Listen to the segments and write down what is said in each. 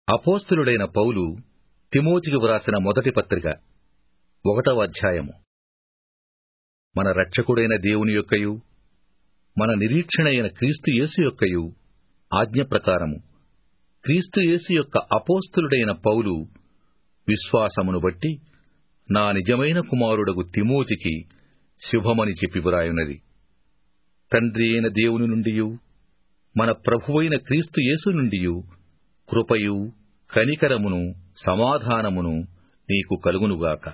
అపోస్తలుడైన పౌలు తిమోతికి వ్రాసిన మొదటి పత్రిక ఒకటవ అధ్యాయము మన రక్షకుడైన దేవుని యొక్కయు మన నిరీక్షణ అయిన క్రీస్తు యేసు యొక్కయు ఆజ్ఞ ప్రకారము క్రీస్తు యేసు యొక్క అపోస్తలుడైన పౌలు విశ్వాసమును బట్టి నా నిజమైన కుమారుడగు తిమోతికి శుభమని చెప్పి వ్రాయున్నది తండ్రి అయిన దేవుని నుండియు మన ప్రభువైన క్రీస్తు యేసు నుండియు కృపయు కనికరమును సమాధానమును నీకు కలుగునుగాక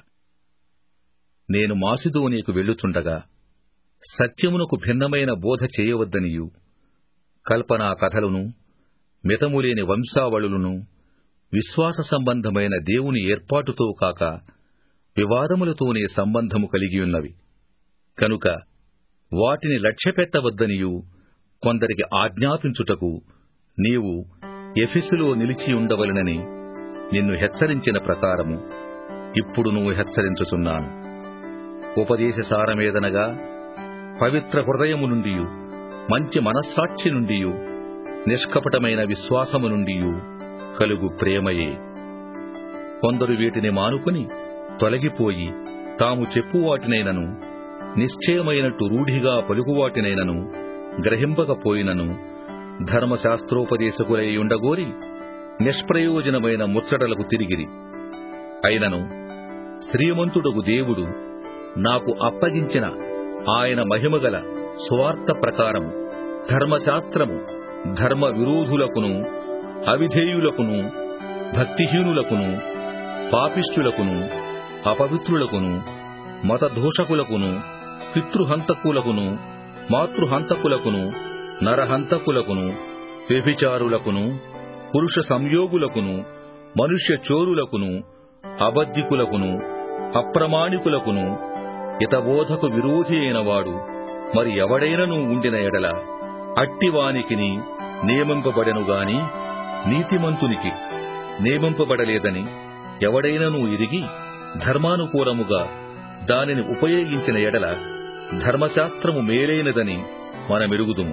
నేను మాసిదోనీకు వెళ్ళుచుండగా సత్యమునకు భిన్నమైన బోధ చేయవద్దనియు కల్పనా కథలను మితములేని వంశావళులను విశ్వాస సంబంధమైన దేవుని ఏర్పాటుతో కాక వివాదములతోనే సంబంధము కలిగియున్నవి కనుక వాటిని లక్ష్యపెట్టవద్దనియు కొందరికి ఆజ్ఞాపించుటకు నీవు ఎఫెసులో నిలిచి ఉండవలెనని నిన్ను హెచ్చరించిన ప్రకారము ఇప్పుడు నువ్వు హెచ్చరించుచున్నాను ఉపదేశ సారమేదనగా పవిత్ర హృదయము నుండియు మంచి మనస్సాక్షి నుండియు నిష్కపటమైన విశ్వాసము నుండియు కలుగు ప్రేమయే కొందరు వీటిని మానుకుని తొలగిపోయి తాము చెప్పువాటినైనను నిశ్చయమైనట్టు రూఢిగా పలుకువాటినైనను గ్రహింపకపోయినను ధర్మశాస్త్రోపదేశకులై ఉండగోరి నిష్ప్రయోజనమైన ముచ్చటలకు తిరిగిరి అయినను శ్రీమంతుడగు దేవుడు నాకు అప్పగించిన ఆయన మహిమగల స్వార్థ ప్రకారము ధర్మశాస్త్రము ధర్మ విరోధులకును అవిధేయులకును భక్తిహీనులకును పాపిష్టులకును అపవిత్రులకును మతదోషకులకును పితృహంతకులకును మాతృహంతకులకును నరహంతకులకును వ్యభిచారులకును పురుష సంయోగులకును మనుష్య చోరులకును అబద్ధికులకును అప్రమాణికులకును హితబోధకు విరోధి అయిన వాడు మరి ఎవడైనను ఉండిన ఎడల అట్టివానికిని నియమింపబడెను గాని నీతిమంతునికి నియమింపబడలేదని ఎవడైనను ఇరిగి ధర్మానుకూలముగా దానిని ఉపయోగించిన ఎడల ధర్మశాస్త్రము మేలైనదని మనమెరుగుదుము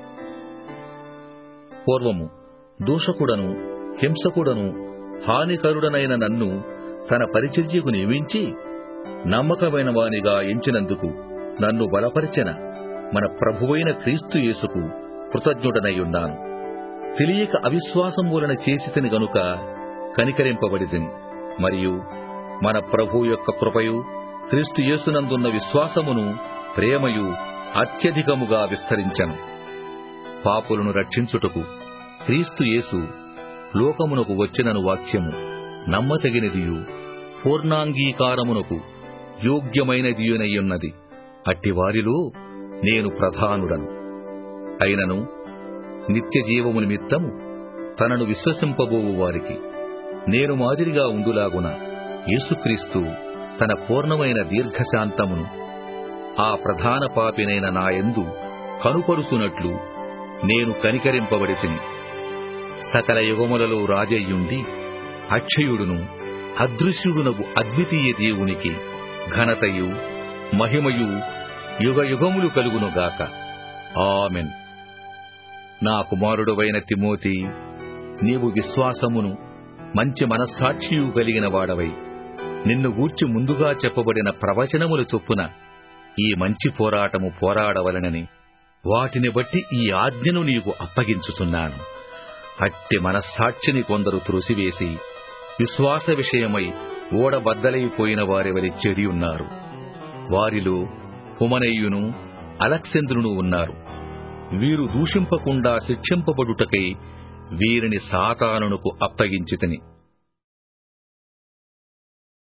పూర్వము దూషకుడను హింసకుడను హానికరుడనైన నన్ను తన పరిచర్యకు నియమించి నమ్మకమైన వానిగా ఎంచినందుకు నన్ను బలపరిచిన మన ప్రభువైన క్రీస్తు యేసుకు కృతజ్ఞుడనయ్యున్నాను తెలియక అవిశ్వాసం వలన చేసితిని గనుక కనికరింపబడితిని మరియు మన ప్రభు యొక్క కృపయు క్రీస్తు యేసునందున్న విశ్వాసమును ప్రేమయు అత్యధికముగా విస్తరించను పాపులను రక్షించుటకు క్రీస్తు యేసు లోకమునకు వచ్చినను వాక్యము నమ్మతగినదియు పూర్ణాంగీకారమునకు యోగ్యమైనదియునయ్యున్నది అట్టివారిలో నేను ప్రధానుడను అయినను నిత్య జీవము నిమిత్తము తనను విశ్వసింపబోవు వారికి నేను మాదిరిగా ఉండులాగున యేసుక్రీస్తు తన పూర్ణమైన దీర్ఘశాంతమును ఆ ప్రధాన పాపినైన నాయందు కనుపరుచునట్లు నేను కనికరింపబడి తిని సకల యుగములలో రాజయ్యుండి అక్షయుడును అదృశ్యుడునగు అద్వితీయ దేవునికి ఘనతయు మహిమయు యుగ యుగములు కలుగునుగాక ఆమెన్ నా కుమారుడువైన తిమోతి నీవు విశ్వాసమును మంచి మనస్సాక్షియు కలిగిన వాడవై నిన్ను గూర్చి ముందుగా చెప్పబడిన ప్రవచనముల చొప్పున ఈ మంచి పోరాటము పోరాడవలనని వాటిని బట్టి ఈ ఆజ్ఞను నీకు అప్పగించుచున్నాను అట్టి మనస్సాక్షిని కొందరు త్రోసివేసి విశ్వాస విషయమై ఓడబద్దలైపోయిన వారి వరి చెడి ఉన్నారు వారిలో హుమనయ్యును అలక్సెంద్రును ఉన్నారు వీరు దూషింపకుండా శిక్షింపబడుటకై వీరిని సాతానునకు అప్పగించితిని